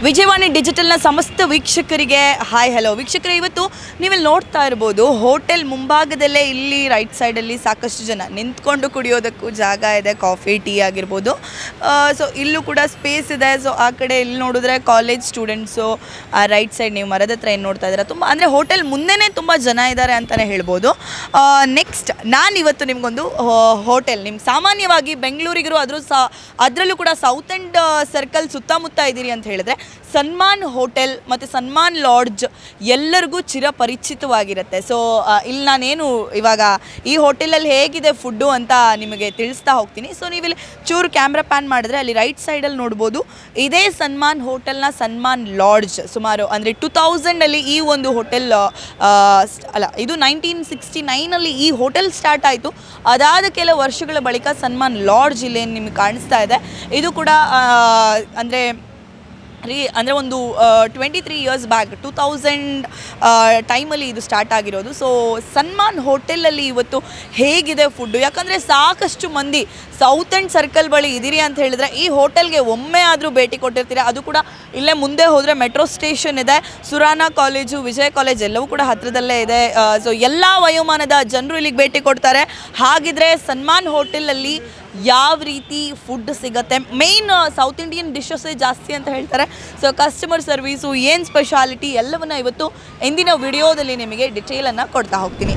ವಿಜಯವಾಣಿ ಡಿಜಿಟಲ್ನ ಸಮಸ್ತ ವೀಕ್ಷಕರಿಗೆ hi hello ವೀಕ್ಷಕರೇ ಇವತ್ತು ನೀವಿಲ್ಲಿ ನೋಡ್ತಾ ಇರ್ಬೋದು ಹೋಟೆಲ್ ಮುಂಭಾಗದಲ್ಲೇ ಇಲ್ಲಿ ರೈಟ್ ಸೈಡಲ್ಲಿ ಸಾಕಷ್ಟು ಜನ ನಿಂತ್ಕೊಂಡು ಕುಡಿಯೋದಕ್ಕೂ ಜಾಗ ಇದೆ ಕಾಫಿ ಟೀ ಆಗಿರ್ಬೋದು ಸೊ ಇಲ್ಲೂ ಕೂಡ ಸ್ಪೇಸ್ ಇದೆ ಸೊ ಆ ಕಡೆ ಇಲ್ಲಿ ನೋಡಿದ್ರೆ ಕಾಲೇಜ್ ಸ್ಟೂಡೆಂಟ್ಸು ಆ ರೈಟ್ ಸೈಡ್ ನೀವು ಮರದ ಹತ್ರ ಏನು ನೋಡ್ತಾ ಇದ್ದೀರಾ ತುಂಬ ಅಂದರೆ ಹೋಟೆಲ್ ಮುಂದೆನೇ ತುಂಬ ಜನ ಇದ್ದಾರೆ ಅಂತಲೇ ಹೇಳ್ಬೋದು ನೆಕ್ಸ್ಟ್ ನಾನು ಇವತ್ತು ನಿಮಗೊಂದು ಹೋಟೆಲ್ ನಿಮ್ಗೆ ಸಾಮಾನ್ಯವಾಗಿ ಬೆಂಗಳೂರಿಗರು ಅದ್ರ ಸಹ ಅದರಲ್ಲೂ ಕೂಡ ಸೌತ್ ಆ್ಯಂಡ್ ಸರ್ಕಲ್ ಸುತ್ತಮುತ್ತ ಇದ್ದೀರಿ ಅಂತ ಹೇಳಿದ್ರೆ ಸನ್ಮಾನ್ ಹೋಟೆಲ್ ಮತ್ತು ಸನ್ಮಾನ್ ಲಾಡ್ಜ್ ಎಲ್ಲರಿಗೂ ಚಿರಪರಿಚಿತವಾಗಿರುತ್ತೆ ಸೊ ಇಲ್ಲಿ ನಾನೇನು ಇವಾಗ ಈ ಹೋಟೆಲಲ್ಲಿ ಹೇಗಿದೆ ಫುಡ್ಡು ಅಂತ ನಿಮಗೆ ತಿಳಿಸ್ತಾ ಹೋಗ್ತೀನಿ ಸೊ ನೀವಿಲ್ಲಿ ಚೂರು ಕ್ಯಾಮ್ರಾ ಪ್ಯಾನ್ ಮಾಡಿದ್ರೆ ಅಲ್ಲಿ ರೈಟ್ ಸೈಡಲ್ಲಿ ನೋಡ್ಬೋದು ಇದೇ ಸನ್ಮಾನ್ ಹೋಟೆಲ್ನ ಸನ್ಮಾನ್ ಲಾಡ್ಜ್ ಸುಮಾರು ಅಂದರೆ ಟು ತೌಸಂಡಲ್ಲಿ ಈ ಒಂದು ಹೋಟೆಲ್ ಅಲ್ಲ ಇದು ನೈನ್ಟೀನ್ ಸಿಕ್ಸ್ಟಿ ನೈನಲ್ಲಿ ಈ ಹೋಟೆಲ್ ಸ್ಟಾರ್ಟ್ ಆಯಿತು ಅದಾದ ಕೆಲ ವರ್ಷಗಳ ಬಳಿಕ ಸನ್ಮಾನ್ ಲಾಡ್ಜ್ ಇಲ್ಲಿ ನಿಮಗೆ ಕಾಣಿಸ್ತಾ ಇದೆ ಇದು ಕೂಡ ಅಂದರೆ ರೀ ಅಂದರೆ ಒಂದು twenty three years back two thousand ಟೈಮಲ್ಲಿ ಇದು ಸ್ಟಾರ್ಟ್ ಆಗಿರೋದು ಸೊ ಸನ್ಮಾನ್ ಹೋಟೆಲಲ್ಲಿ ಇವತ್ತು ಹೇಗಿದೆ ಫುಡ್ಡು ಯಾಕಂದರೆ ಸಾಕಷ್ಟು ಮಂದಿ ಸೌತ್ ಆ್ಯಂಡ್ ಸರ್ಕಲ್ ಬಳಿ ಇದ್ದೀರಿ ಅಂತ ಹೇಳಿದ್ರೆ ಈ ಹೋಟೆಲ್ಗೆ ಒಮ್ಮೆ ಆದರೂ ಭೇಟಿ ಕೊಟ್ಟಿರ್ತೀರ ಅದು ಕೂಡ ಇಲ್ಲೇ ಮುಂದೆ ಹೋದರೆ ಮೆಟ್ರೋ ಸ್ಟೇಷನ್ ಇದೆ ಸುರಾನ ಕಾಲೇಜು ವಿಜಯ ಕಾಲೇಜ್ ಎಲ್ಲವೂ ಕೂಡ ಹತ್ತಿರದಲ್ಲೇ ಇದೆ ಸೊ ಎಲ್ಲ ವಯೋಮಾನದ ಜನರು ಇಲ್ಲಿಗೆ ಭೇಟಿ ಕೊಡ್ತಾರೆ ಹಾಗಿದ್ರೆ ಸನ್ಮಾನ್ ಹೋಟೆಲಲ್ಲಿ ಯಾವ ರೀತಿ ಫುಡ್ ಸಿಗುತ್ತೆ ಮೇಯ್ನ್ ಸೌತ್ ಇಂಡಿಯನ್ ಡಿಶಸ್ಸೇ ಜಾಸ್ತಿ ಅಂತ ಹೇಳ್ತಾರೆ ಸೊ ಕಸ್ಟಮರ್ ಸರ್ವೀಸು ಏನು ಸ್ಪೆಷಾಲಿಟಿ ಎಲ್ಲವನ್ನ ಇವತ್ತು ಇಂದಿನ ವಿಡಿಯೋದಲ್ಲಿ ನಿಮಗೆ ಡಿಟೇಲನ್ನು ಕೊಡ್ತಾ ಹೋಗ್ತೀನಿ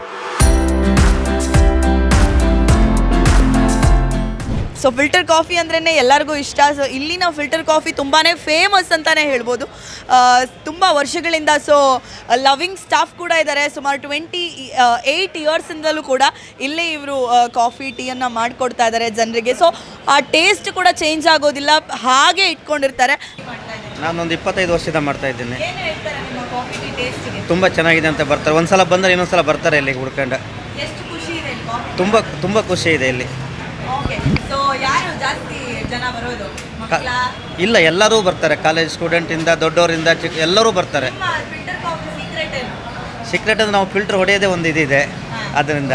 ಸೊ ಫಿಲ್ಟರ್ ಕಾಫಿ ಅಂದ್ರೇ ಎಲ್ಲರಿಗೂ ಇಷ್ಟ ಸೊ ಇಲ್ಲಿನ ಫಿಲ್ಟರ್ ಕಾಫಿ ತುಂಬಾ ಫೇಮಸ್ ಅಂತಲೇ ಹೇಳ್ಬೋದು ತುಂಬ ವರ್ಷಗಳಿಂದ ಸೊ ಲವಿಂಗ್ ಸ್ಟಾಫ್ ಕೂಡ ಇದ್ದಾರೆ ಸುಮಾರು ಟ್ವೆಂಟಿ ಏಯ್ಟ್ ಇಯರ್ಸಿಂದಲೂ ಕೂಡ ಇಲ್ಲೇ ಇವರು ಕಾಫಿ ಟೀಯನ್ನು ಮಾಡಿಕೊಡ್ತಾ ಇದ್ದಾರೆ ಜನರಿಗೆ ಸೊ ಆ ಟೇಸ್ಟ್ ಕೂಡ ಚೇಂಜ್ ಆಗೋದಿಲ್ಲ ಹಾಗೆ ಇಟ್ಕೊಂಡಿರ್ತಾರೆ ನಾನೊಂದು ಇಪ್ಪತ್ತೈದು ವರ್ಷದಿಂದ ಮಾಡ್ತಾ ಇದ್ದೀನಿ ಏನು ಹೇಳ್ತಾರೆ ನಿಮ್ಮ ಕಾಫಿ ಟೀ ಟೇಸ್ಟ್ಗೆ ತುಂಬ ಚೆನ್ನಾಗಿದೆ ಅಂತ ಬರ್ತಾರೆ ಒಂದ್ಸಲ ಬಂದರೆ ಇನ್ನೊಂದ್ಸಲ ಬರ್ತಾರೆ ಇಲ್ಲಿಗೆ ಹುಡ್ಕೊಂಡು ಎಷ್ಟು ಖುಷಿ ಇದೆ ಇಲ್ಲಿ ಕಾಫಿ ತುಂಬ ತುಂಬ ಖುಷಿ ಇದೆ ಇಲ್ಲಿ ಓಕೆ ಸೊ ಯಾರು ಜಾಸ್ತಿ ಜನ ಬರೋದು ಕ- ಮಕ್ಕಳ ಇಲ್ಲ ಎಲ್ಲರೂ ಬರ್ತಾರೆ ಕಾಲೇಜ್ ಸ್ಟೂಡೆಂಟಿಂದ ದೊಡ್ಡವರಿಂದ ಚಿಕ್ಕ ಎಲ್ಲರೂ ಬರ್ತಾರೆ ನಿಮ್ಮ ಫಿಲ್ಟರ್ ಕಾಫಿ ಸೀಕ್ರೆಟ್ ಏನು ಸೀಕ್ರೆಟ್ ಅಂದ್ರೆ ನಾವು ಫಿಲ್ಟರ್ ಹೊಡೆಯೋದೇ ಒಂದು ಇದಿದೆ ಅದರಿಂದ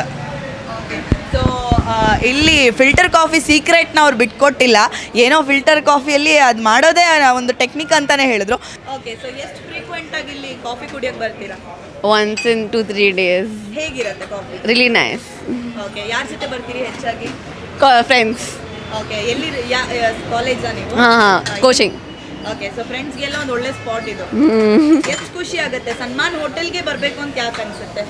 ಸೊ ಇಲ್ಲಿ ಫಿಲ್ಟರ್ ಕಾಫಿ ಸೀಕ್ರೆಟ್ನ ಅವ್ರು ಬಿಟ್ಕೊಟ್ಟಿಲ್ಲ ಏನೋ ಫಿಲ್ಟರ್ ಕಾಫಿಯಲ್ಲಿ ಅದು ಮಾಡೋದೇ ಒಂದು ಟೆಕ್ನಿಕ್ ಅಂತಾನೆ ಹೇಳಿದ್ರು ಓಕೆ ಸೊ ಎಷ್ಟು ಫ್ರೀಕ್ವೆಂಟ್ ಆಗಿ ಇಲ್ಲಿ ಕಾಫಿ ಕುಡಿಯೋಕೆ ಬರ್ತೀರಾ once in two three days ಹೇಗಿರುತ್ತೆ ಕಾಫಿ really nice ಓಕೆ ಯಾರ ಜೊತೆ ಬರ್ತೀರಿ ಹೆಚ್ಚಾಗಿ Co- friends ಓಕೆ ಎಲ್ಲಿ ಕಾಲೇಜಾ ನೀವು ಹಾ ಹಾ coaching ಓಕೆ ಸೊ ಫ್ರೆಂಡ್ಸ್ಗೆಲ್ಲ ಒಂದು ಒಳ್ಳೆ ಸ್ಪಾಟ್ ಇದು ಎಷ್ಟು ಖುಷಿ ಆಗುತ್ತೆ ಸನ್ಮಾನ್ ಹೋಟೆಲ್ಗೆ ಬರಬೇಕು ಅಂತ ಯಾಕೆ ಅನ್ಸುತ್ತೆ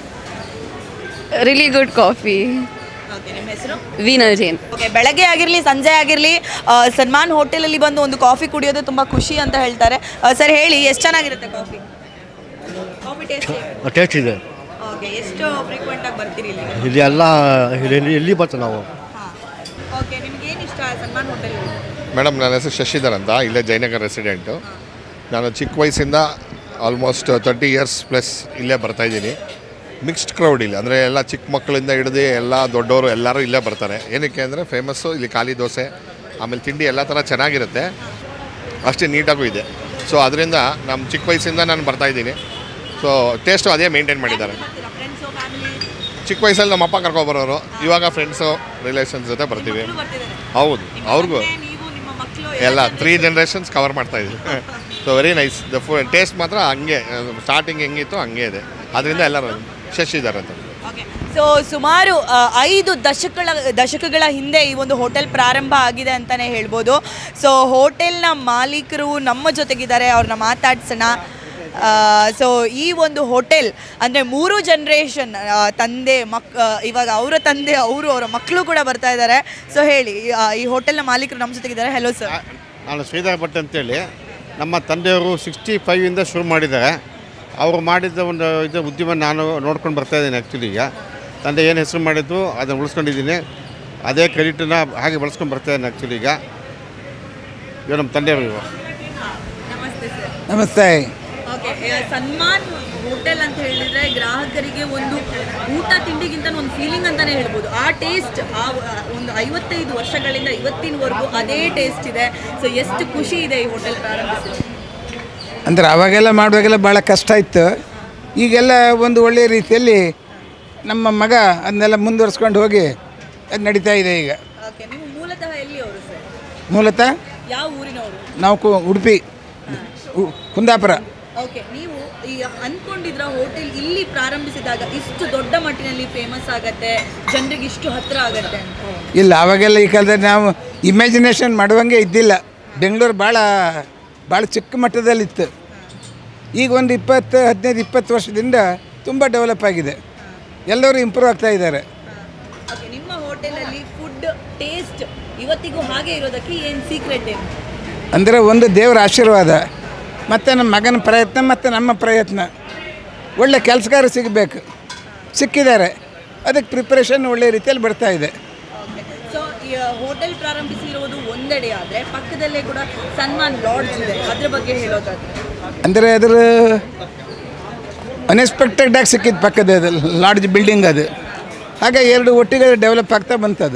really good coffee ಓಕೆ ನಿಮ್ಮ ಹೆಸರು Veena Jain ಓಕೆ ಬೆಳಗ್ಗೆ ಆಗಿರಲಿ ಸಂಜೆ ಆಗಿರಲಿ ಸನ್ಮಾನ್ ಹೋಟೆಲಲ್ಲಿ ಬಂದು ಒಂದು ಕಾಫಿ ಕುಡಿಯೋದು ತುಂಬ ಖುಷಿ ಅಂತ ಹೇಳ್ತಾರೆ ಸರ್ ಹೇಳಿ ಎಷ್ಟು ಚೆನ್ನಾಗಿರುತ್ತೆ ಕಾಫಿ ಕಾಫಿ ಟೇಸ್ಟ್ ಟೇಸ್ಟ್ ಇದೆ ಓಕೆ ಎಷ್ಟು ಫ್ರೀಕ್ವೆಂಟ್ ಆಗಿ ಬರ್ತೀರಿ ಇಲ್ಲಿ ಇಲ್ಲಿ ಎಲ್ಲ ಇಲ್ಲಿ ಎಲ್ಲಿ ಬರ್ತೀವಿ ನಾವು ಹಾಂ ಓಕೆ ನಿಮ್ಗೆ ಏನು ಇಷ್ಟ ಸನ್ಮಾನ್ ಹೋಟೆಲ್ ಮೇಡಮ್ ನನ್ನ ಹೆಸರು ಶಶಿಧರ್ ಅಂತ ಇಲ್ಲೇ ಜಯನಗರ ರೆಸಿಡೆಂಟು ನಾನು ಚಿಕ್ಕ ವಯಸ್ಸಿಂದ ಆಲ್ಮೋಸ್ಟ್ ತರ್ಟಿ ಇಯರ್ಸ್ ಪ್ಲಸ್ ಇಲ್ಲೇ ಬರ್ತಾಯಿದ್ದೀನಿ ಮಿಕ್ಸ್ಡ್ ಕ್ರೌಡ್ ಇಲ್ಲಿ ಅಂದರೆ ಎಲ್ಲ ಚಿಕ್ಕ ಮಕ್ಕಳಿಂದ ಹಿಡಿದು ಎಲ್ಲ ದೊಡ್ಡವರು ಎಲ್ಲರೂ ಇಲ್ಲೇ ಬರ್ತಾರೆ ಏನಕ್ಕೆ ಅಂದರೆ ಫೇಮಸ್ಸು ಇಲ್ಲಿ ಖಾಲಿ ದೋಸೆ ಆಮೇಲೆ ತಿಂಡಿ ಎಲ್ಲ ಥರ ಚೆನ್ನಾಗಿರುತ್ತೆ ಅಷ್ಟೇ ನೀಟಾಗೂ ಇದೆ ಸೊ ಅದರಿಂದ ನಮ್ಮ ಚಿಕ್ಕ ವಯಸ್ಸಿಂದ ನಾನು ಬರ್ತಾಯಿದ್ದೀನಿ ಸೊ ಟೇಸ್ಟು ಅದೇ ಮೇಂಟೈನ್ ಮಾಡಿದ್ದಾರೆ ಫ್ರೆಂಡ್ಸು ಫ್ಯಾಮಿಲಿ ಚಿಕ್ಕ ವಯಸ್ಸಲ್ಲಿ ನಮ್ಮ ಅಪ್ಪ ಕರ್ಕೊಬರೋರು ಇವಾಗ ಫ್ರೆಂಡ್ಸು ರಿಲೇಷನ್ಸ್ ಜೊತೆ ಬರ್ತೀವಿ ಬರ್ತಿದ್ದಾರೆ ಹೌದು ಅವ್ರಿಗೂ ನೀವು ನಿಮ್ಮ ಮಕ್ಕಳು ಎಲ್ಲ ತ್ರೀ ಜನ್ರೇಷನ್ಸ್ ಕವರ್ ಮಾಡ್ತಾ ಇದ್ದೀವಿ ಸೊ ವೆರಿ ನೈಸ್ ದ ಫು ಟೇಸ್ಟ್ ಮಾತ್ರ ಹಂಗೆ ಸ್ಟಾರ್ಟಿಂಗ್ ಹೆಂಗಿತ್ತು ಹಂಗೆ ಇದೆ ಅದರಿಂದ ಎಲ್ಲರೂ ಶಶಿಧರ್ ಅಂತ ಓಕೆ ಸೊ ಸುಮಾರು ಆ, ಐದು ದಶಕಗಳ ದಶಕಗಳ ಹಿಂದೆ ಈ ಒಂದು ಹೋಟೆಲ್ ಪ್ರಾರಂಭ ಆಗಿದೆ ಅಂತಲೇ ಹೇಳ್ಬೋದು ಸೊ ಹೋಟೆಲ್ನ ಮಾಲೀಕರು ನಮ್ಮ ಜೊತೆಗಿದ್ದಾರೆ ಅವ್ರನ್ನ ಮಾತಾಡ್ಸೋಣ ಸೊ ಈ ಒಂದು ಹೋಟೆಲ್ ಅಂದರೆ ಮೂರು ಜನ್ರೇಷನ್ ತಂದೆ ಮಕ್ ಆ, ಇವಾಗ ಅವರ ತಂದೆ ಅವರು ಅವರ ಮಕ್ಕಳು ಕೂಡ ಬರ್ತಾ ಇದ್ದಾರೆ ಸೊ ಹೇಳಿ ಆ, ಈ ಹೋಟೆಲ್ನ ಮಾಲೀಕರು ನಮ್ಮ ಜೊತೆಗಿದ್ದಾರೆ ಹೆಲೋ ಸರ್ ನಾನು ಶ್ರೀಧರ್ ಭಟ್ ಅಂತೇಳಿ ನಮ್ಮ ತಂದೆಯವರು ಸಿಕ್ಸ್ಟಿ ಫೈವಿಂದ ಶುರು ಮಾಡಿದ್ದಾರೆ ಅವರು ಮಾಡಿದ ಒಂದು ಇದು ಉದ್ಯಮ ನಾನು ನೋಡ್ಕೊಂಡು ಬರ್ತಾ ಇದ್ದೀನಿ ಆ್ಯಕ್ಚುಲಿ ಈಗ ತಂದೆ ಏನು ಹೆಸರು ಮಾಡಿದ್ದು ಅದನ್ನು ಉಳಿಸ್ಕೊಂಡಿದ್ದೀನಿ ಅದೇ ಕ್ರೆಡಿಟನ್ನ ಹಾಗೆ ಬಳಸ್ಕೊಂಡು ಬರ್ತಾ ಇದ್ದೀನಿ ಆ್ಯಕ್ಚುಲಿ ಈಗ ಇವಾಗ ನಮ್ಮ ತಂದೆಯವರು ಇವರು ನಮಸ್ತೆ ಸರ್ ನಮಸ್ತೆ ಓಕೆ ಸನ್ಮಾನ್ ಹೋಟೆಲ್ ಅಂತ ಹೇಳಿದ್ರೆ ಗ್ರಾಹಕರಿಗೆ ಒಂದು ಊಟ ತಿಂಡಿಗಿಂತ ಒಂದು ಫೀಲಿಂಗ್ ಅಂತಾನೆ ಹೇಳ್ಬೋದು ಆ ಟೇಸ್ಟ್ ಆ ಆ ಒಂದು ಐವತ್ತೈದು ವರ್ಷಗಳಿಂದ ಇವತ್ತಿನವರೆಗೂ ಅದೇ ಟೇಸ್ಟ್ ಇದೆ ಸೊ ಎಷ್ಟು ಖುಷಿ ಇದೆ ಈ ಹೋಟೆಲ್ ಪ್ರಾರಂಭಿಸಿ ಅಂದರೆ ಅವಾಗೆಲ್ಲ ಮಾಡುವಾಗೆಲ್ಲ ಭಾಳ ಕಷ್ಟ ಇತ್ತು ಈಗೆಲ್ಲ ಒಂದು ಒಳ್ಳೆಯ ರೀತಿಯಲ್ಲಿ ನಮ್ಮ ಮಗ ಅದನ್ನೆಲ್ಲ ಮುಂದುವರ್ಸ್ಕೊಂಡು ಹೋಗಿ ಅದು ನಡೀತಾ ಇದೆ ಈಗ ಓಕೆ ನೀವು ಮೂಲತಃ ಎಲ್ಲಿ ಅವರು ಸರ್ ಮೂಲತಃ ಯಾವ ಊರಿನವರು ನಾವು ಕು ಉಡುಪಿ ಉ- ಕುಂದಾಪುರ ಓಕೆ ನೀವು ಈ ಅನ್ಕೊಂಡಿದ್ರ ಹೋಟೆಲ್ ಇಲ್ಲಿ ಪ್ರಾರಂಭಿಸಿದಾಗ ಇಷ್ಟು ದೊಡ್ಡ ಮಟ್ಟಿನಲ್ಲಿ ಫೇಮಸ್ ಆಗತ್ತೆ ಜನರಿಗೆ ಇಷ್ಟು ಹತ್ರ ಆಗತ್ತೆ ಅಂತ ಇಲ್ಲ ಅವಾಗೆಲ್ಲ ಈ ಕಾಲದಲ್ಲಿ ನಾವು ಇಮ್ಯಾಜಿನೇಷನ್ ಮಾಡುವಂಗೆ ಇದ್ದಿಲ್ಲ ಬೆಂಗಳೂರು ಭಾಳ ಭಾಳ ಚಿಕ್ಕ ಮಟ್ಟದಲ್ಲಿತ್ತು ಈಗ ಒಂದು ಇಪ್ಪತ್ತು ಹದಿನೈದು ಇಪ್ಪತ್ತು ವರ್ಷದಿಂದ ತುಂಬ ಡೆವಲಪ್ ಆಗಿದೆ ಎಲ್ಲರೂ ಇಂಪ್ರೂವ್ ಆಗ್ತಾ ಇದ್ದಾರೆ ಓಕೆ ನಿಮ್ಮ ಹೋಟೆಲಲ್ಲಿ ಫುಡ್ ಟೇಸ್ಟ್ ಇವತ್ತಿಗೂ ಹಾಗೆ ಇರೋದಕ್ಕೆ ಏನು ಸೀಕ್ರೆಟ್ ಏನು ಅಂದರೆ ಒಂದು ದೇವರ ಆಶೀರ್ವಾದ ಮತ್ತು ನಮ್ಮ ಮಗನ ಪ್ರಯತ್ನ ಮತ್ತು ನಮ್ಮ ಪ್ರಯತ್ನ ಒಳ್ಳೆ ಕೆಲಸಗಾರ ಸಿಗಬೇಕು ಸಿಕ್ಕಿದ್ದಾರೆ ಅದಕ್ಕೆ ಪ್ರಿಪ್ರೇಷನ್ ಒಳ್ಳೆ ರೀತಿಯಲ್ಲಿ ಬರ್ತಾ ಇದೆ ಸೊ ಈ ಹೋಟೆಲ್ ಪ್ರಾರಂಭಿಸಿರೋದು ಒಂದೆಡೆ ಆದರೆ ಪಕ್ಕದಲ್ಲೇ ಕೂಡ ಸನ್ಮಾನ್ ಲಾಡ್ಜ್ ಇದೆ ಅದ್ರ ಬಗ್ಗೆ ಹೇಳೋದಾದ್ರೆ ಅಂದರೆ ಅದರ ಅನ್ಎಕ್ಸ್ಪೆಕ್ಟೆಡ್ ಆಗಿ ಸಿಕ್ಕಿದ್ದು ಪಕ್ಕದ ಲಾಡ್ಜ್ ಬಿಲ್ಡಿಂಗ್ ಅದು ಹಾಗೆ ಎರಡು ಒಟ್ಟಿಗೆ ಡೆವಲಪ್ ಆಗ್ತಾ ಬಂತದು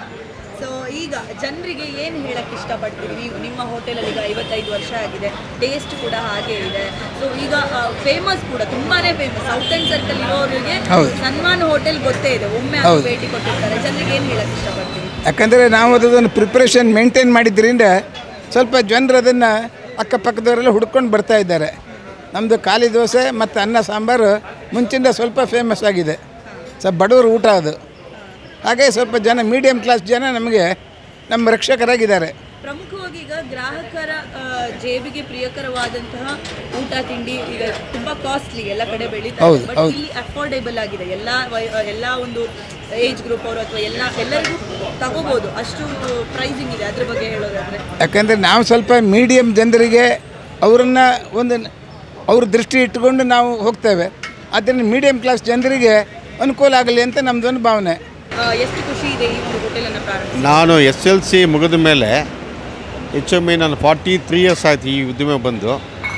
ಸೊ ಈಗ ಜನರಿಗೆ ಏನು ಹೇಳಕ್ಕೆ ಇಷ್ಟಪಡ್ತೀರಿ ನೀವು ನಿಮ್ಮ ಹೋಟೆಲಲ್ಲಿ ಈಗ ಐವತ್ತೈದು ವರ್ಷ ಆಗಿದೆ ಟೇಸ್ಟ್ ಕೂಡ ಹಾಗೆ ಇದೆ ಸೊ ಈಗ ಫೇಮಸ್ ಕೂಡ ತುಂಬಾನೇ ಫೇಮಸ್ ಸೌತ್ ಅಂಡ್ ಸರ್ಕಲ್ ಇರೋರಿಗೆ ಹೌದು. ಸನ್ಮಾನ್ ಹೋಟೆಲ್ ಗೊತ್ತೇ ಇದೆ ಒಮ್ಮೆ ಅದು ಹೌದು. ಭೇಟಿ ಕೊಟ್ಟಿರ್ತಾರೆ ಜನರಿಗೆ ಏನು ಹೇಳಕ್ಕೆ ಇಷ್ಟಪಡ್ತೀರಿ ಯಾಕಂದರೆ ನಾವು ಅದನ್ನು ಪ್ರಿಪ್ರೇಷನ್ ಮೇಂಟೈನ್ ಮಾಡಿದ್ರಿಂದ ಸ್ವಲ್ಪ ಜನರು ಅದನ್ನು ಅಕ್ಕಪಕ್ಕದವರೆಲ್ಲ ಹುಡ್ಕೊಂಡು ಬರ್ತಾ ಇದ್ದಾರೆ ನಮ್ಮದು ಖಾಲಿ ದೋಸೆ ಮತ್ತು ಅನ್ನ ಸಾಂಬಾರು ಮುಂಚಿಂದ ಸ್ವಲ್ಪ ಫೇಮಸ್ ಆಗಿದೆ ಸ್ವಲ್ಪ ಬಡವರು ಊಟ ಅದು ಹಾಗೆ ಸ್ವಲ್ಪ ಜನ ಮೀಡಿಯಮ್ ಕ್ಲಾಸ್ ಜನ ನಮಗೆ ನಮ್ಮ ರಕ್ಷಕರಾಗಿದ್ದಾರೆ ಪ್ರಮುಖವಾಗಿ ಈಗ ಗ್ರಾಹಕರ ಆ, ಜೇಬಿಗೆ ಪ್ರಿಯಕರವಾದಂತಹ ಊಟ ತಿಂಡಿ ಈಗ ತುಂಬಾ ಕಾಸ್ಟ್ಲಿ ಎಲ್ಲ ಕಡೆ ಬೆಳೀತಾ ಹೌದು, ಬಟ್ ಹೌದು. ಇಲ್ಲಿ ಅಫೋರ್ಡೇಬಲ್ ಆಗಿದೆ ಎಲ್ಲ ವಯ- ಎಲ್ಲ ಒಂದು ಏಜ್ ಗ್ರೂಪ್ ಅವರು ಅಥವಾ ಎಲ್ಲ ಎಲ್ಲರಿಗೂ ತಗೋಬಹುದು ಅಷ್ಟು ಪ್ರೈಸಿಂಗ್ ಇದೆ ಅದ್ರ ಬಗ್ಗೆ ಹೇಳೋದಾದ್ರೆ ಯಾಕಂದರೆ ನಾವು ಸ್ವಲ್ಪ ಮೀಡಿಯಮ್ ಜನರಿಗೆ ಅವರನ್ನು ಒಂದು ಅವ್ರ ದೃಷ್ಟಿ ಇಟ್ಟುಕೊಂಡು ನಾವು ಹೋಗ್ತೇವೆ ಆದ್ದರಿಂದ ಮೀಡಿಯಮ್ ಕ್ಲಾಸ್ ಜನರಿಗೆ ಅನುಕೂಲ ಆಗಲಿ ಅಂತ ನಮ್ಮದೊಂದು ಭಾವನೆ ಆ, ಎಷ್ಟು ಖುಷಿ ಇದೆ ಈ ಒಂದು ಹೋಟೆಲನ್ನು ಪ್ರಾರಂಭಿಸಿ ನಾನು ಎಸ್ ಎಲ್ ಸಿ ಮುಗಿದ ಮೇಲೆ ಹೆಚ್ಚು ಕಮ್ಮಿ ನಾನು ಫಾರ್ಟಿ ತ್ರೀ ಇಯರ್ಸ್ ಆಯಿತು ಈ ಉದ್ಯಮ ಬಂದು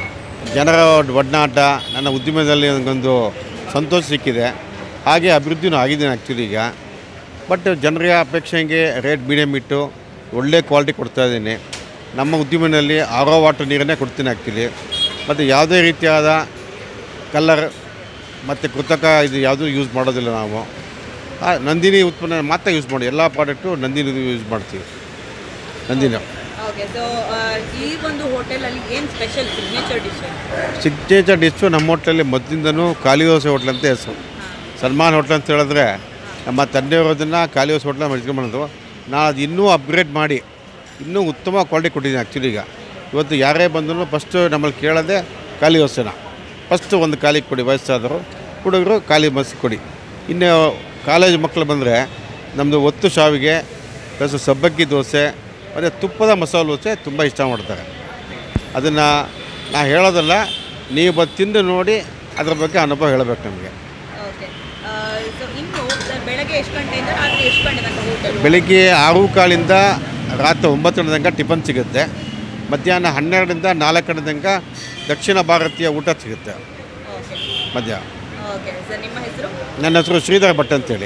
ಜನರ ಒಡನಾಟ ನನ್ನ ಉದ್ಯಮದಲ್ಲಿ ನನಗೊಂದು ಸಂತೋಷ ಸಿಕ್ಕಿದೆ ಹಾಗೆ ಅಭಿವೃದ್ಧಿನೂ ಆಗಿದ್ದೀನಿ ಆ್ಯಕ್ಚುಲಿ ಈಗ ಬಟ್ ಜನರ ಅಪೇಕ್ಷೆಗೆ ರೇಟ್ ಮೀಡಿಯಮ್ ಇಟ್ಟು ಒಳ್ಳೆ ಕ್ವಾಲಿಟಿ ಕೊಡ್ತಾ ಇದ್ದೀನಿ ನಮ್ಮ ಉದ್ಯಮದಲ್ಲಿ ಆರೋ ವಾಟರ್ ನೀರನ್ನೇ ಕೊಡ್ತೀನಿ ಆ್ಯಕ್ಚುಲಿ ಮತ್ತು ಯಾವುದೇ ರೀತಿಯಾದ ಕಲ್ಲರ್ ಮತ್ತು ಕೃತಕ ಇದು ಯಾವುದೂ ಯೂಸ್ ಮಾಡೋದಿಲ್ಲ ನಾವು ಆ, ನಂದಿನಿ ಉತ್ಪನ್ನ ಮಾತ್ರ ಯೂಸ್ ಮಾಡಿ ಎಲ್ಲ ಪ್ರಾಡಕ್ಟು ನಂದಿನಿ ಯೂಸ್ ಮಾಡ್ತೀವಿ ನಂದಿನಿ ಓಕೆ ಸೊ ಈ ಒಂದು ಹೋಟೆಲಲ್ಲಿ ಏನು special signature dish signature dish ನಮ್ಮ ಹೋಟ್ಲಲ್ಲಿ ಮೊದಲಿಂದನೂ ಖಾಲಿ ದೋಸೆ ಹೋಟ್ಲ್ ಅಂತ ಹೆಸರು ಸಲ್ಮಾನ್ ಹೋಟ್ಲ್ ಅಂತ ಹೇಳಿದ್ರೆ ನಮ್ಮ ತಂದೆಯವರದನ್ನು ಖಾಲಿ ದೋಸೆ ಹೋಟ್ಲ ಮಾಡಿಸ್ಕೊಂಬಂದು ನಾನು ಅದು ಇನ್ನೂ ಅಪ್ಗ್ರೇಡ್ ಮಾಡಿ ಇನ್ನೂ ಉತ್ತಮ ಕ್ವಾಲಿಟಿ ಕೊಟ್ಟಿದ್ದೀನಿ ಆ್ಯಕ್ಚುಲಿ ಈಗ ಇವತ್ತು ಯಾರೇ ಬಂದರೂ ಫಸ್ಟು ನಮ್ಮಲ್ಲಿ ಕೇಳೋದೇ ಖಾಲಿ ದೋಸೆನ ಫಸ್ಟು ಒಂದು ಖಾಲಿ ಕೊಡಿ ವಯಸ್ಸಾದರು ಹುಡುಗರು ಖಾಲಿ ಬಸ್ ಕೊಡಿ ಇನ್ನು ಕಾಲೇಜ್ ಮಕ್ಕಳು ಬಂದರೆ ನಮ್ಮದು ಒತ್ತು ಶಾವಿಗೆ ಪ್ಲಸ್ ಸಬ್ಬಕ್ಕಿ ದೋಸೆ ಮತ್ತು ತುಪ್ಪದ ಮಸಾಲೆ ದೋಸೆ ತುಂಬ ಇಷ್ಟ ಮಾಡ್ತಾರೆ ಅದನ್ನು ನಾ ಹೇಳೋದಲ್ಲ ನೀವು ಬಂದು ತಿಂದು ನೋಡಿ ಅದ್ರ ಬಗ್ಗೆ ಅನುಭವ ಹೇಳಬೇಕು ನಮಗೆ ಓಕೆ ಸೊ ಇನ್ನು ಸರ್ ಬೆಳಗ್ಗೆ ಎಷ್ಟು ಗಂಟೆಯಿಂದ ರಾತ್ರಿ ಎಷ್ಟು ಗಂಟೆ ತನಕ ಹೋಟೆಲ್ ಬೆಳಿಗ್ಗೆ ಆರು ಕಾಲಿಂದ ರಾತ್ರಿ ಒಂಬತ್ತು ಗಂಟೆ ತನಕ ಟಿಫನ್ ಸಿಗುತ್ತೆ ಮಧ್ಯಾಹ್ನ ಹನ್ನೆರಡರಿಂದ ನಾಲ್ಕು ಗಂಟೆ ತನಕ ದಕ್ಷಿಣ ಭಾರತೀಯ ಊಟ ಸಿಗುತ್ತೆ ಓಕೆ ಮಧ್ಯಾಹ್ನ ಓಕೆ ಸರ್ ನಿಮ್ಮ ಹೆಸರು ನನ್ನ ಹೆಸರು ಶ್ರೀಧರ್ ಭಟ್ ಅಂತೇಳಿ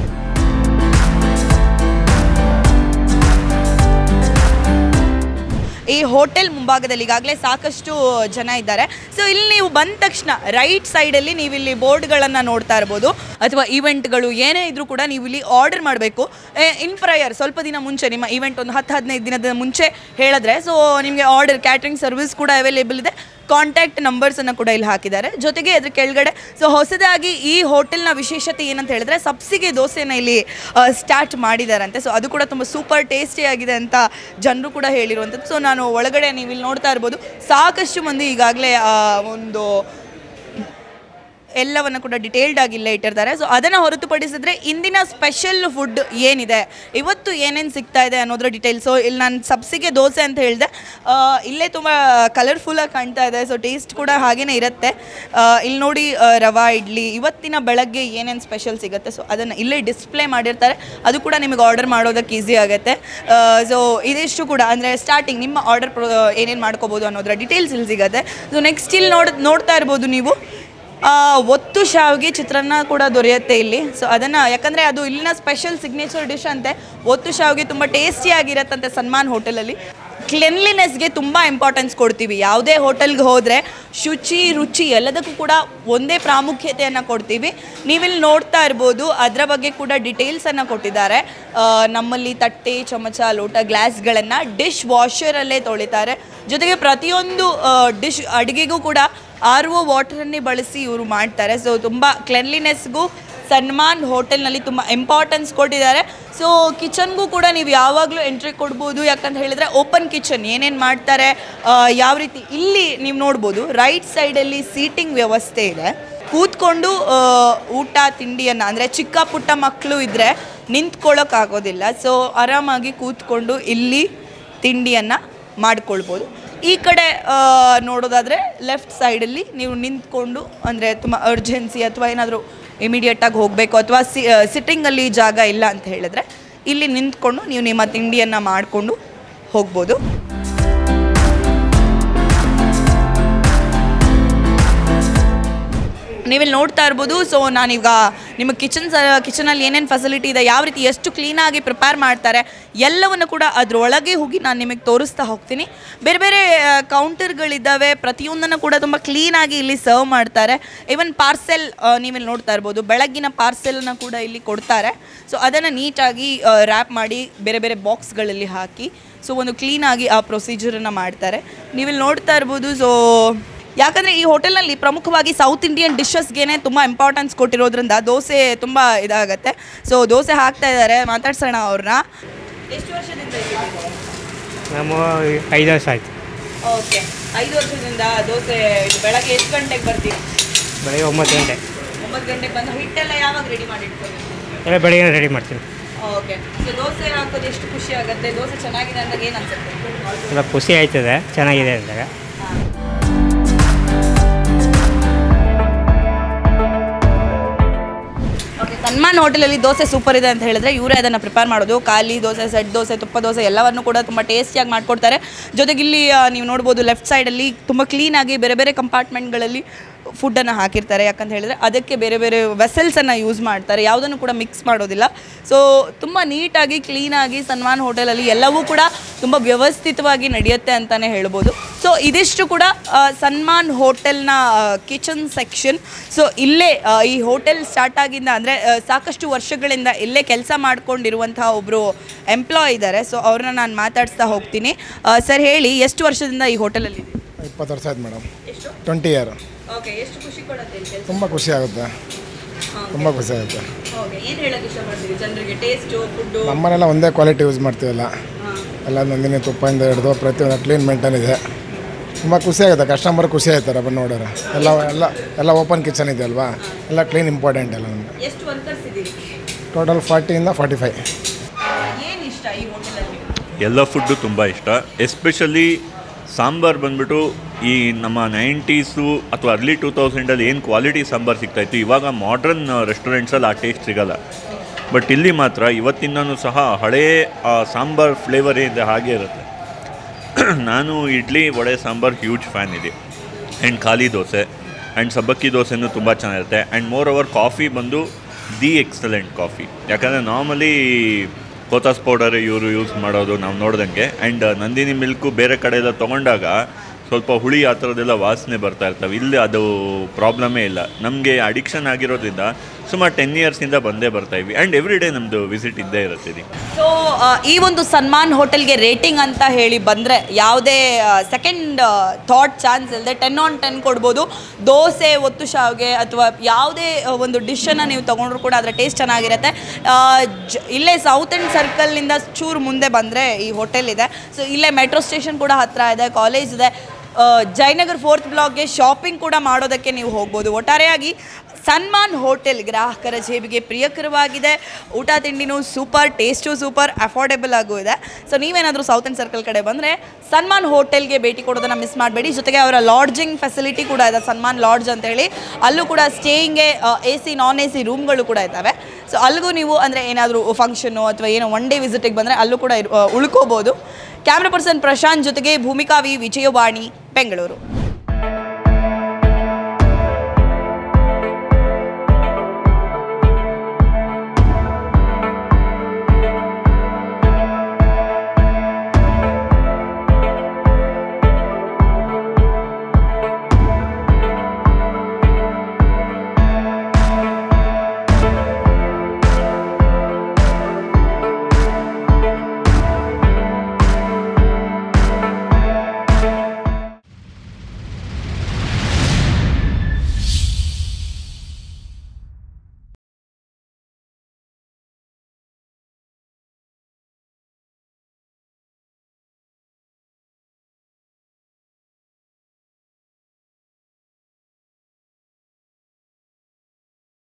ಈ ಹೋಟೆಲ್ ಮುಂಭಾಗದಲ್ಲಿ ಈಗಾಗಲೇ ಸಾಕಷ್ಟು ಜನ ಇದ್ದಾರೆ ಸೊ ಇಲ್ಲಿ ನೀವು ಬಂದ ತಕ್ಷಣ ರೈಟ್ ಸೈಡಲ್ಲಿ ನೀವು ಇಲ್ಲಿ ಬೋರ್ಡ್ಗಳನ್ನು ನೋಡ್ತಾ ಇರ್ಬೋದು ಅಥವಾ ಈವೆಂಟ್ಗಳು ಏನೇ ಇದ್ರೂ ಕೂಡ ನೀವು ಇಲ್ಲಿ ಆರ್ಡರ್ ಮಾಡಬೇಕು ಇನ್ ಪ್ರಯರ್ ಸ್ವಲ್ಪ ದಿನ ಮುಂಚೆ ನಿಮ್ಮ ಈವೆಂಟ್ ಒಂದು ಹತ್ತು ಹದಿನೈದು ದಿನದ ಮುಂಚೆ ಹೇಳಿದ್ರೆ ಸೊ ನಿಮಗೆ ಆರ್ಡರ್ ಕ್ಯಾಟ್ರಿಂಗ್ ಸರ್ವಿಸ್ ಕೂಡ ಅವೈಲೇಬಲ್ ಇದೆ ಕಾಂಟ್ಯಾಕ್ಟ್ ನಂಬರ್ಸನ್ನು ಕೂಡ ಇಲ್ಲಿ ಹಾಕಿದ್ದಾರೆ ಜೊತೆಗೆ ಅದ್ರ ಕೆಳಗಡೆ ಸೊ ಹೊಸದಾಗಿ ಈ ಹೋಟೆಲ್ನ ವಿಶೇಷತೆ ಏನಂತ ಹೇಳಿದ್ರೆ ಸಬ್ಸಿಗೆ ದೋಸೆನ ಇಲ್ಲಿ ಸ್ಟಾರ್ಟ್ ಮಾಡಿದಾರಂತೆ ಸೊ ಅದು ಕೂಡ ತುಂಬ ಸೂಪರ್ ಟೇಸ್ಟಿ ಆಗಿದೆ ಅಂತ ಜನರು ಕೂಡ ಹೇಳಿರುವಂಥದ್ದು ಸೊ ನಾನು ಒಳಗಡೆ ನೀವು ಇಲ್ಲಿ ನೋಡ್ತಾ ಇರ್ಬೋದು ಸಾಕಷ್ಟು ಮಂದಿ ಈಗಾಗಲೇ ಒಂದು ಎಲ್ಲವನ್ನು ಕೂಡ ಡಿಟೇಲ್ಡ್ ಆಗಿ ಇಲ್ಲೇ ಇಟ್ಟಿರ್ತಾರೆ ಸೊ ಅದನ್ನು ಹೊರತುಪಡಿಸಿದ್ರೆ ಇಂದಿನ ಸ್ಪೆಷಲ್ ಫುಡ್ ಏನಿದೆ ಇವತ್ತು ಏನೇನು ಸಿಗ್ತಾ ಇದೆ ಅನ್ನೋದ್ರ ಡೀಟೇಲ್ಸು ಇಲ್ಲಿ ನಾನು ಸಬ್ಸಿಗೆ ದೋಸೆ ಅಂತ ಹೇಳಿದೆ ಆ, ಇಲ್ಲೇ ತುಂಬ ಕಲರ್ಫುಲ್ಲಾಗಿ ಕಾಣ್ತಾ ಇದೆ ಸೊ ಟೇಸ್ಟ್ ಕೂಡ ಹಾಗೇನೇ ಇರುತ್ತೆ ಆ, ಇಲ್ಲಿ ನೋಡಿ ಆ, ರವಾ ಇಡ್ಲಿ ಇವತ್ತಿನ ಬೆಳಗ್ಗೆ ಏನೇನು ಸ್ಪೆಷಲ್ ಸಿಗುತ್ತೆ ಸೊ ಅದನ್ನು ಇಲ್ಲೇ ಡಿಸ್ಪ್ಲೇ ಮಾಡಿರ್ತಾರೆ ಅದು ಕೂಡ ನಿಮಗೆ ಆರ್ಡರ್ ಮಾಡೋದಕ್ಕೆ ಈಸಿ ಆಗುತ್ತೆ ಸೊ ಇದಿಷ್ಟು ಕೂಡ ಅಂದರೆ ಸ್ಟಾರ್ಟಿಂಗ್ ನಿಮ್ಮ ಆರ್ಡರ್ ಏನೇನು ಮಾಡ್ಕೋಬೋದು ಅನ್ನೋದ್ರ ಡೀಟೇಲ್ಸ್ ಇಲ್ಲಿ ಸಿಗುತ್ತೆ ಸೊ ನೆಕ್ಸ್ಟ್ ಇಲ್ಲಿ ನೋಡ್ ನೋಡ್ತಾ ಇರ್ಬೋದು ನೀವು ಆ, ಒತ್ತು ಶಾವಿಗೆ ಚಿತ್ರಾನ್ನ ಕೂಡ ದೊರೆಯುತ್ತೆ ಇಲ್ಲಿ ಸೊ ಅದನ್ನು ಯಾಕಂದರೆ ಅದು ಇಲ್ಲಿನ ಸ್ಪೆಷಲ್ ಸಿಗ್ನೇಚರ್ ಡಿಶ್ ಅಂತೆ ಒತ್ತು ಶಾವಿಗೆ ತುಂಬ ಟೇಸ್ಟಿಯಾಗಿರತ್ತಂತೆ ಸನ್ಮಾನ್ ಹೋಟೆಲಲ್ಲಿ ಕ್ಲೆನ್ಲಿನೆಸ್ಗೆ ತುಂಬ ಇಂಪಾರ್ಟೆನ್ಸ್ ಕೊಡ್ತೀವಿ ಯಾವುದೇ ಹೋಟೆಲ್ಗೆ ಹೋದರೆ ಶುಚಿ ರುಚಿ ಎಲ್ಲದಕ್ಕೂ ಕೂಡ ಒಂದೇ ಪ್ರಾಮುಖ್ಯತೆಯನ್ನು ಕೊಡ್ತೀವಿ ನೀವಿಲ್ಲಿ ನೋಡ್ತಾ ಇರ್ಬೋದು ಅದರ ಬಗ್ಗೆ ಕೂಡ ಡೀಟೇಲ್ಸನ್ನು ಕೊಟ್ಟಿದ್ದಾರೆ ಆ, ನಮ್ಮಲ್ಲಿ ತಟ್ಟೆ ಚಮಚ ಲೋಟ ಗ್ಲಾಸ್ಗಳನ್ನು ಡಿಶ್ ವಾಷರಲ್ಲೇ ತೊಳಿತಾರೆ ಜೊತೆಗೆ ಪ್ರತಿಯೊಂದು ಡಿಶ್ ಅಡುಗೆಗೂ ಕೂಡ ಆರ್ ಒ ವಾಟರನ್ನೇ ಬಳಸಿ ಇವರು ಮಾಡ್ತಾರೆ ಸೊ ತುಂಬ ಕ್ಲೆನ್ಲಿನೆಸ್ಗೂ ಸನ್ಮಾನ್ ಹೋಟೆಲ್ನಲ್ಲಿ ತುಂಬ ಇಂಪಾರ್ಟೆನ್ಸ್ ಕೊಟ್ಟಿದ್ದಾರೆ ಸೊ ಕಿಚನ್ಗೂ ಕೂಡ ನೀವು ಯಾವಾಗಲೂ ಎಂಟ್ರಿ ಕೊಡ್ಬೋದು ಯಾಕಂತ ಹೇಳಿದರೆ ಓಪನ್ ಕಿಚನ್ ಏನೇನು ಮಾಡ್ತಾರೆ ಆ, ಯಾವ ರೀತಿ ಇಲ್ಲಿ ನೀವು ನೋಡ್ಬೋದು ರೈಟ್ ಸೈಡಲ್ಲಿ ಸೀಟಿಂಗ್ ವ್ಯವಸ್ಥೆ ಇದೆ ಕೂತ್ಕೊಂಡು ಆ, ಊಟ ತಿಂಡಿಯನ್ನು ಅಂದರೆ ಚಿಕ್ಕ ಪುಟ್ಟ ಮಕ್ಕಳು ಇದ್ದರೆ ನಿಂತ್ಕೊಳ್ಳೋಕ್ಕಾಗೋದಿಲ್ಲ ಸೊ ಆರಾಮಾಗಿ ಕೂತ್ಕೊಂಡು ಇಲ್ಲಿ ತಿಂಡಿಯನ್ನು ಮಾಡ್ಕೊಳ್ಬೋದು ಈ ಕಡೆ ಆ, ನೋಡೋದಾದರೆ ಲೆಫ್ಟ್ ಸೈಡಲ್ಲಿ ನೀವು ನಿಂತ್ಕೊಂಡು ಅಂದರೆ ತುಂಬ ಅರ್ಜೆನ್ಸಿ ಅಥವಾ ಏನಾದರೂ ಇಮಿಡಿಯೇಟಾಗಿ ಹೋಗಬೇಕು ಅಥವಾ ಸಿ ಸಿಟ್ಟಿಂಗಲ್ಲಿ ಜಾಗ ಇಲ್ಲ ಅಂತ ಹೇಳಿದ್ರೆ ಇಲ್ಲಿ ನಿಂತ್ಕೊಂಡು ನೀವು ನಿಮ್ಮ ತಿಂಡಿಯನ್ನು ಮಾಡಿಕೊಂಡು ಹೋಗ್ಬೋದು ನೀವಿಲ್ಲಿ ನೋಡ್ತಾ ಇರ್ಬೋದು ಸೊ ನಾನೀಗ ನಿಮ್ಮ ಕಿಚನ್ ಕಿಚನಲ್ಲಿ ಏನೇನು ಫೆಸಿಲಿಟಿ ಇದೆ ಯಾವ ರೀತಿ ಎಷ್ಟು ಕ್ಲೀನಾಗಿ ಪ್ರಿಪೇರ್ ಮಾಡ್ತಾರೆ ಎಲ್ಲವನ್ನು ಕೂಡ ಅದರೊಳಗೆ ಹೋಗಿ ನಾನು ನಿಮಗೆ ತೋರಿಸ್ತಾ ಹೋಗ್ತೀನಿ ಬೇರೆ ಬೇರೆ ಕೌಂಟರ್ಗಳಿದ್ದಾವೆ ಪ್ರತಿಯೊಂದನ್ನು ಕೂಡ ತುಂಬ ಕ್ಲೀನಾಗಿ ಇಲ್ಲಿ ಸರ್ವ್ ಮಾಡ್ತಾರೆ ಈವನ್ ಪಾರ್ಸೆಲ್ ನೀವಿಲ್ಲಿ ನೋಡ್ತಾ ಇರ್ಬೋದು ಬೆಳಗ್ಗಿನ ಪಾರ್ಸೆಲ್ನ ಕೂಡ ಇಲ್ಲಿ ಕೊಡ್ತಾರೆ ಸೊ ಅದನ್ನು ನೀಟಾಗಿ ರ್ಯಾಪ್ ಮಾಡಿ ಬೇರೆ ಬೇರೆ ಬಾಕ್ಸ್ಗಳಲ್ಲಿ ಹಾಕಿ ಸೊ ಒಂದು ಕ್ಲೀನಾಗಿ ಆ ಪ್ರೊಸೀಜರನ್ನು ಮಾಡ್ತಾರೆ ನೀವಿಲ್ಲಿ ನೋಡ್ತಾ ಇರ್ಬೋದು ಸೊ ಯಾಕಂದರೆ ಈ ಹೋಟೆಲ್ನಲ್ಲಿ ಪ್ರಮುಖವಾಗಿ ಸೌತ್ ಇಂಡಿಯನ್ ಡಿಶಸ್ಗೆ ತುಂಬ ಇಂಪಾರ್ಟೆನ್ಸ್ ಕೊಟ್ಟಿರೋದ್ರಿಂದ ದೋಸೆ ತುಂಬ ಇದಾಗತ್ತೆ ಸೊ ದೋಸೆ ಹಾಕ್ತಾ ಇದ್ದಾರೆ ಮಾತಾಡ್ಸೋಣ ಅವ್ರನ್ನ ಎಷ್ಟು ವರ್ಷದಿಂದ ನಮ್ಮ ಐದು ವರ್ಷ ಆಯಿತು ಓಕೆ ಐದು ವರ್ಷದಿಂದ ದೋಸೆ ಇದು ಬೆಳಗ್ಗೆ ಎಷ್ಟು ಗಂಟೆಗೆ ಬರ್ತೀವಿ ಬೆಳಗ್ಗೆ ಒಂಬತ್ತು ಗಂಟೆ ಒಂಬತ್ತು ಗಂಟೆಗೆ ಬಂದು ಹಿಟ್ಟೆಲ್ಲ ಯಾವಾಗ ರೆಡಿ ಮಾಡಿಟ್ಕೊಂಡು ಎಲ್ಲ ಬೆಳಗ್ಗೆ ರೆಡಿ ಮಾಡ್ತೀನಿ ಓಕೆ ಸೊ ದೋಸೆ ಹಾಕೋದು ಎಷ್ಟು ಖುಷಿ ಆಗುತ್ತೆ ದೋಸೆ ಚೆನ್ನಾಗಿದೆ ಅಂದಾಗ ಏನು ಅನ್ಸುತ್ತೆ ಎಲ್ಲ ಖುಷಿ ಆಯ್ತದೆ ಚೆನ್ನಾಗಿದೆ ಅಂದಾಗ ಓಕೆ ಸನ್ಮಾನ್ ಹೋಟೆಲಲ್ಲಿ ದೋಸೆ ಸೂಪರ್ ಇದೆ ಅಂತ ಹೇಳಿದ್ರೆ ಇವರೇ ಅದನ್ನು ಪ್ರಿಪೇರ್ ಮಾಡೋದು ಖಾಲಿ ದೋಸೆ ಸೆಟ್ ದೋಸೆ ತುಪ್ಪ ದೋಸೆ ಎಲ್ಲವನ್ನು ಕೂಡ ತುಂಬ ಟೇಸ್ಟಿಯಾಗಿ ಮಾಡಿಕೊಡ್ತಾರೆ ಜೊತೆಗೆ ಇಲ್ಲಿ ಆ, ನೀವು ನೋಡ್ಬೋದು ಲೆಫ್ಟ್ ಸೈಡಲ್ಲಿ ತುಂಬ ಕ್ಲೀನಾಗಿ ಬೇರೆ ಬೇರೆ ಕಂಪಾರ್ಟ್ಮೆಂಟ್ಗಳಲ್ಲಿ ಫುಡ್ಡನ್ನು ಹಾಕಿರ್ತಾರೆ ಯಾಕಂತ ಹೇಳಿದ್ರೆ ಅದಕ್ಕೆ ಬೇರೆ ಬೇರೆ ವೆಸಲ್ಸನ್ನು ಯೂಸ್ ಮಾಡ್ತಾರೆ ಯಾವುದನ್ನು ಕೂಡ ಮಿಕ್ಸ್ ಮಾಡೋದಿಲ್ಲ ಸೊ ತುಂಬ ನೀಟಾಗಿ ಕ್ಲೀನಾಗಿ ಸನ್ಮಾನ್ ಹೋಟೆಲಲ್ಲಿ ಎಲ್ಲವೂ ಕೂಡ ತುಂಬ ವ್ಯವಸ್ಥಿತವಾಗಿ ನಡೆಯುತ್ತೆ ಅಂತಲೇ ಹೇಳ್ಬೋದು ಸೊ ಇದಿಷ್ಟು ಕೂಡ ಆ, ಸನ್ಮಾನ್ ಹೋಟೆಲ್ನ ಕಿಚನ್ ಸೆಕ್ಷನ್ ಸೊ ಇಲ್ಲೇ ಆ, ಈ ಹೋಟೆಲ್ ಸ್ಟಾರ್ಟ್ ಆಗಿಂದ ಅಂದರೆ ಸಾಕಷ್ಟು ವರ್ಷಗಳಿಂದ ಇಲ್ಲೇ ಕೆಲಸ ಮಾಡ್ಕೊಂಡಿರುವಂತಹ ಒಬ್ಬರು ಎಂಪ್ಲಾಯ್ ಇದ್ದಾರೆ ಸೊ ಅವ್ರನ್ನ ನಾನು ಮಾತಾಡಿಸ್ತಾ ಹೋಗ್ತೀನಿ ಸರ್ ಹೇಳಿ ಎಷ್ಟು ವರ್ಷದಿಂದ ಈ ಹೋಟೆಲಲ್ಲಿ ಇಪ್ಪತ್ತು ವರ್ಷ ಆಯ್ತು ಮೇಡಮ್ ಟ್ವೆಂಟಿ ಇಯರ್ ಓಕೆ ಎಷ್ಟು ಖುಷಿ ಕೊಡುತ್ತೆ ಕೆಲಸ ತುಂಬ ಖುಷಿ ಆಗುತ್ತೆ ತುಂಬ ಖುಷಿ ಆಗುತ್ತೆ ಓಕೆ ಏನು ಹೇಳಕ್ಕೆ ಇಷ್ಟಪಡ್ತೀವಿ ಜನರಿಗೆ ಟೇಸ್ಟು ಫುಡ್ಡು ನಮ್ಮನೆಲ್ಲ ಒಂದೇ ಕ್ವಾಲಿಟಿ ಯೂಸ್ ಮಾಡ್ತೀವಲ್ಲ ಎಲ್ಲ ನಂದಿನಿ ತುಪ್ಪದಿಂದ ಹಿಡಿದು ಪ್ರತಿಯೊಂದು ಕ್ಲೀನ್ ಮೇಂಟೈನ್ ಇದೆ ತುಂಬ ಖುಷಿ ಆಗುತ್ತೆ ಕಸ್ಟಮರ್ ಖುಷಿ ಆಯ್ತಾರೆ ಬಂದು ನೋಡೋರು ಎಲ್ಲ ಎಲ್ಲ ಎಲ್ಲ ಓಪನ್ ಕಿಚನ್ ಇದೆ ಅಲ್ವಾ ಎಲ್ಲ ಕ್ಲೀನ್ ಇಂಪಾರ್ಟೆಂಟ್ ಎಲ್ಲ ನಮಗೆ ಎಷ್ಟು ವರ್ಕರ್ಸ್ ಇದ್ದೀರಿ ಟೋಟಲ್ ಫಾರ್ಟಿಯಿಂದ ಫಾರ್ಟಿ ಫೈವ್ ಏನು ಇಷ್ಟ ಈ ಹೋಟೆಲಲ್ಲಿ ಎಲ್ಲ ಫುಡ್ಡು ತುಂಬ ಇಷ್ಟ ಎಸ್ಪೆಷಲಿ ಸಾಂಬಾರು ಬಂದ್ಬಿಟ್ಟು ಈ ನಮ್ಮ ನೈಂಟೀಸು ಅಥವಾ ಅರ್ಲಿ ಟೂ ತೌಸಂಡಲ್ಲಿ ಏನು ಕ್ವಾಲಿಟಿ ಸಾಂಬಾರು ಸಿಗ್ತಾಯಿತ್ತು ಇವಾಗ ಮಾಡ್ರನ್ ರೆಸ್ಟೋರೆಂಟ್ಸಲ್ಲಿ ಆ ಟೇಸ್ಟ್ ಸಿಗಲ್ಲ ಬಟ್ ಇಲ್ಲಿ ಮಾತ್ರ ಇವತ್ತಿಂದನೂ ಸಹ ಹಳೇ ಆ ಸಾಂಬಾರ್ ಫ್ಲೇವರ್ ಏನಿದೆ ಹಾಗೆ ಇರುತ್ತೆ ನಾನು ಇಡ್ಲಿ ವಡೆ ಸಾಂಬಾರ್ ಹ್ಯೂಜ್ ಫ್ಯಾನ್ ಇದೆ ಆ್ಯಂಡ್ ಖಾಲಿ ದೋಸೆ ಆ್ಯಂಡ್ ಸಬ್ಬಕ್ಕಿ ದೋಸೆನೂ ತುಂಬ ಚೆನ್ನಾಗಿರುತ್ತೆ ಆ್ಯಂಡ್ ಮೋರ್ ಓವರ್ ಕಾಫಿ ಬಂದು ದಿ ಎಕ್ಸಲೆಂಟ್ ಕಾಫಿ ಯಾಕಂದರೆ ನಾರ್ಮಲಿ ಕೋತಾಸ್ ಪೌಡರ್ ಇವರು ಯೂಸ್ ಮಾಡೋದು ನಾವು ನೋಡ್ದಂಗೆ ಆ್ಯಂಡ್ ನಂದಿನಿ ಮಿಲ್ಕು ಬೇರೆ ಕಡೆ ಎಲ್ಲ ತೊಗೊಂಡಾಗ ಸ್ವಲ್ಪ ಹುಳಿ ಆ ಥರದ್ದೆಲ್ಲ ವಾಸನೆ ಬರ್ತಾ ಇರ್ತವೆ ಇಲ್ಲಿ ಅದು ಪ್ರಾಬ್ಲಮೇ ಇಲ್ಲ ನಮಗೆ ಅಡಿಕ್ಷನ್ ಆಗಿರೋದ್ರಿಂದ ಸುಮಾರು ಟೆನ್ ಇಯರ್ಸಿಂದ ಬಂದೇ ಬರ್ತಾ ಇದ್ವಿ ಆ್ಯಂಡ್ ಎವ್ರಿ ಡೇ ನಮ್ಮದು ವಿಸಿಟ್ ಇದ್ದೇ ಇರುತ್ತೆ ಇಲ್ಲಿ ಸೊ ಈ ಒಂದು ಸನ್ಮಾನ್ ಹೋಟೆಲ್ಗೆ ರೇಟಿಂಗ್ ಅಂತ ಹೇಳಿ ಬಂದರೆ ಯಾವುದೇ ಸೆಕೆಂಡ್ ಥಾಟ್ ಚಾನ್ಸ್ ಇಲ್ಲದೆ ಟೆನ್ ಆನ್ ಟೆನ್ ಕೊಡ್ಬೋದು ದೋಸೆ ಒತ್ತು ಶಾವ್ಗೆ ಅಥವಾ ಯಾವುದೇ ಆ, ಒಂದು ಡಿಶನ್ನು ನೀವು ತೊಗೊಂಡ್ರು ಕೂಡ ಅದರ ಟೇಸ್ಟ್ ಚೆನ್ನಾಗಿರುತ್ತೆ ಆ, ಜ ಇಲ್ಲೇ ಸೌತ್ ಆ್ಯಂಡ್ ಸರ್ಕಲ್ನಿಂದ ಚೂರು ಮುಂದೆ ಬಂದರೆ ಈ ಹೋಟೆಲ್ ಇದೆ ಸೊ ಇಲ್ಲೇ ಮೆಟ್ರೋ ಸ್ಟೇಷನ್ ಕೂಡ ಹತ್ತಿರ ಇದೆ ಕಾಲೇಜ್ ಇದೆ ಆ, ಜಯನಗರ್ ಫೋರ್ತ್ ಬ್ಲಾಕ್ಗೆ ಶಾಪಿಂಗ್ ಕೂಡ ಮಾಡೋದಕ್ಕೆ ನೀವು ಹೋಗ್ಬೋದು ಒಟ್ಟಾರೆಯಾಗಿ ಸನ್ಮಾನ್ ಹೋಟೆಲ್ ಗ್ರಾಹಕರ ಜೇಬಿಗೆ ಪ್ರಿಯಕರವಾಗಿದೆ ಊಟ ತಿಂಡಿನೂ ಸೂಪರ್ ಟೇಸ್ಟು ಸೂಪರ್ ಅಫೋರ್ಡೆಬಲ್ ಆಗೂ ಇದೆ ಸೊ ನೀವೇನಾದರೂ ಸೌತ್ ಆ್ಯಂಡ್ ಸರ್ಕಲ್ ಕಡೆ ಬಂದರೆ ಸನ್ಮಾನ್ ಹೋಟೆಲ್ಗೆ ಭೇಟಿ ಕೊಡೋದನ್ನು ಮಿಸ್ ಮಾಡಬೇಡಿ ಜೊತೆಗೆ ಅವರ ಲಾಡ್ಜಿಂಗ್ ಫೆಸಿಲಿಟಿ ಕೂಡ ಇದೆ ಸನ್ಮಾನ್ ಲಾಡ್ಜ್ ಅಂತೇಳಿ ಅಲ್ಲೂ ಕೂಡ ಸ್ಟೇಯಿಂಗ್ಗೆ A C non A C ರೂಮ್ಗಳು ಕೂಡ ಇದ್ದಾವೆ ಸೊ ಅಲ್ಲಿಗೂ ನೀವು ಅಂದರೆ ಏನಾದರೂ ಫಂಕ್ಷನ್ನು ಅಥವಾ ಏನೋ ಒನ್ ಡೇ ವಿಸಿಟಿಗೆ ಬಂದರೆ ಅಲ್ಲೂ ಕೂಡ ಇರು- ಆ, ಉಳ್ಕೋಬೋದು ಕ್ಯಾಮ್ರಾ ಪರ್ಸನ್ ಪ್ರಶಾಂತ್ ಜೊತೆಗೆ ಭೂಮಿಕಾ ವಿ ವಿಜಯವಾಣಿ ಬೆಂಗಳೂರು